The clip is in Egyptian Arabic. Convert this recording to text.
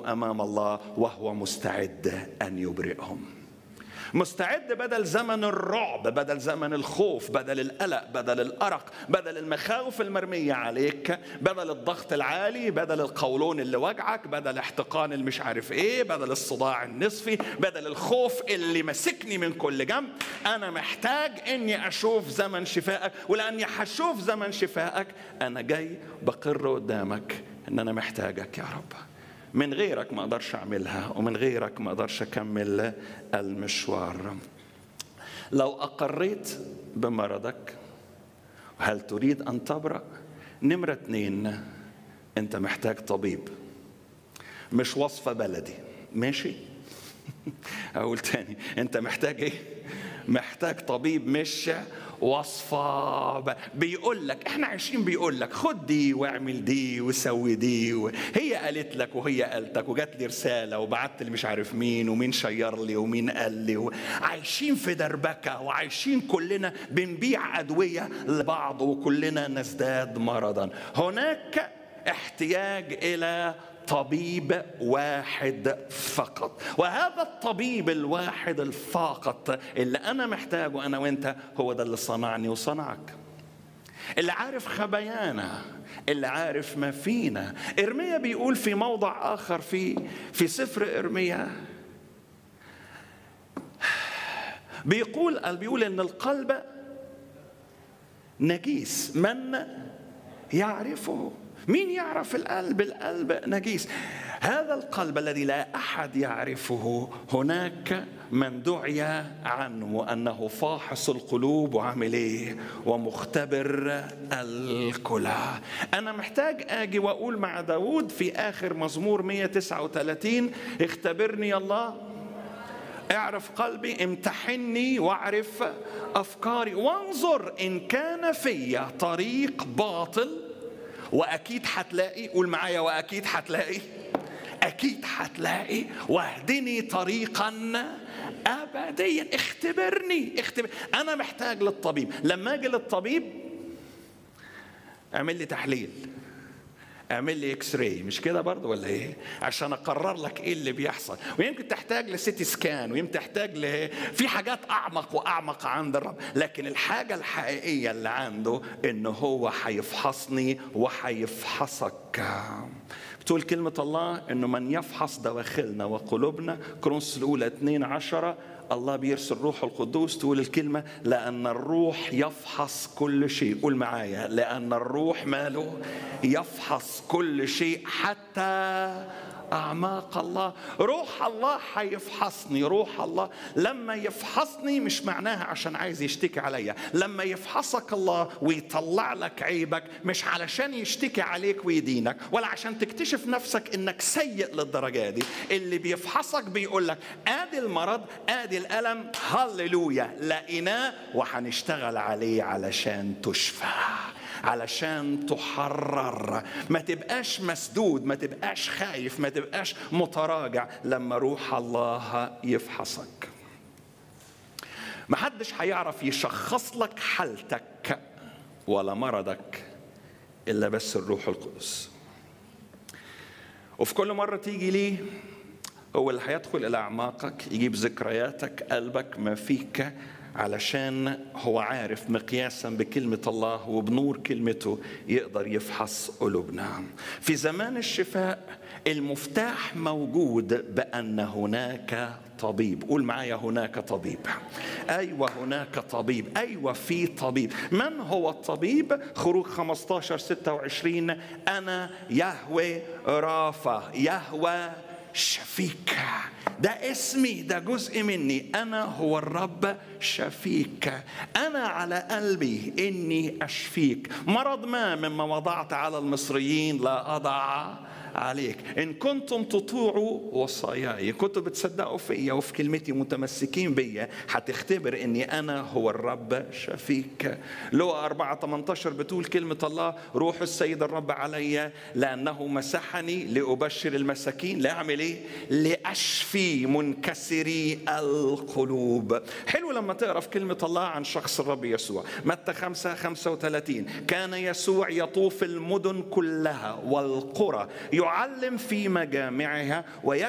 امام الله وهو مستعد ان يبرئهم مستعد بدل زمن الرعب بدل زمن الخوف بدل القلق بدل الارق بدل المخاوف المرميه عليك بدل الضغط العالي بدل القولون اللي وجعك بدل احتقان المش عارف ايه بدل الصداع النصفي بدل الخوف اللي ماسكني من كل جنب انا محتاج اني اشوف زمن شفائك ولاني هشوف زمن شفائك انا جاي بقر قدامك ان انا محتاجك يا رب من غيرك ما اقدرش اعملها ومن غيرك ما اقدرش اكمل المشوار لو اقريت بمرضك هل تريد ان تبرا نمره اتنين انت محتاج طبيب مش وصفه بلدي ماشي اقول تاني انت محتاج ايه محتاج طبيب مش وصفة بيقول لك احنا عايشين بيقول لك خد دي واعمل دي وسوي دي و... هي قالت لك وهي قالتك وجات لي رسالة وبعت لي مش عارف مين ومين شير لي ومين قال لي و... عايشين في دربكة وعايشين كلنا بنبيع أدوية لبعض وكلنا نزداد مرضا هناك احتياج إلى طبيب واحد فقط وهذا الطبيب الواحد الفقط اللي انا محتاجه انا وانت هو ده اللي صنعني وصنعك اللي عارف خبايانا اللي عارف ما فينا ارميا بيقول في موضع اخر في في سفر ارميا بيقول بيقول ان القلب نجيس من يعرفه مين يعرف القلب القلب نجيس هذا القلب الذي لا احد يعرفه هناك من دعي عنه انه فاحص القلوب وعامل ايه ومختبر الكلى انا محتاج اجي واقول مع داود في اخر مزمور 139 اختبرني يا الله اعرف قلبي امتحني واعرف افكاري وانظر ان كان في طريق باطل واكيد هتلاقي قول معايا واكيد هتلاقي اكيد هتلاقي واهدني طريقا ابديا اختبرني اختبر انا محتاج للطبيب لما اجي للطبيب اعمل لي تحليل اعمل لي اكس راي مش كده برضه ولا ايه عشان اقرر لك ايه اللي بيحصل ويمكن تحتاج لسيتي سكان ويمكن تحتاج ل في حاجات اعمق واعمق عند الرب لكن الحاجه الحقيقيه اللي عنده ان هو هيفحصني وهيفحصك بتقول كلمة الله انه من يفحص دواخلنا وقلوبنا كرونس الاولى 2 عشرة الله بيرسل روح القدوس تقول الكلمة لأن الروح يفحص كل شيء قول معايا لأن الروح ماله يفحص كل شيء حتى أعماق الله روح الله هيفحصني روح الله لما يفحصني مش معناها عشان عايز يشتكي عليا لما يفحصك الله ويطلع لك عيبك مش علشان يشتكي عليك ويدينك ولا عشان تكتشف نفسك انك سيء للدرجة دي اللي بيفحصك بيقول لك ادي المرض ادي الالم هللويا لقيناه وهنشتغل عليه علشان تشفى علشان تحرر ما تبقاش مسدود ما تبقاش خايف ما تبقاش متراجع لما روح الله يفحصك ما حدش هيعرف يشخص لك حالتك ولا مرضك الا بس الروح القدس وفي كل مره تيجي ليه هو اللي هيدخل الى اعماقك يجيب ذكرياتك قلبك ما فيك علشان هو عارف مقياسا بكلمة الله وبنور كلمته يقدر يفحص قلوبنا في زمان الشفاء المفتاح موجود بأن هناك طبيب قول معايا هناك طبيب أيوة هناك طبيب أيوة في طبيب من هو الطبيب خروج 15 26 أنا يهوى رافا يهوى شفيك ده اسمي ده جزء مني انا هو الرب شفيك انا على قلبي اني اشفيك مرض ما مما وضعت على المصريين لا اضع عليك إن كنتم تطيعوا وصاياي كنتم بتصدقوا فيا وفي كلمتي متمسكين بيا هتختبر إني أنا هو الرب شفيك لو 4 18 بتقول كلمة الله روح السيد الرب علي لأنه مسحني لأبشر المساكين لأعمل إيه؟ لأشفي منكسري القلوب حلو لما تقرا في كلمه الله عن شخص الرب يسوع متى 5 35 كان يسوع يطوف المدن كلها والقرى يعلم في مجامعها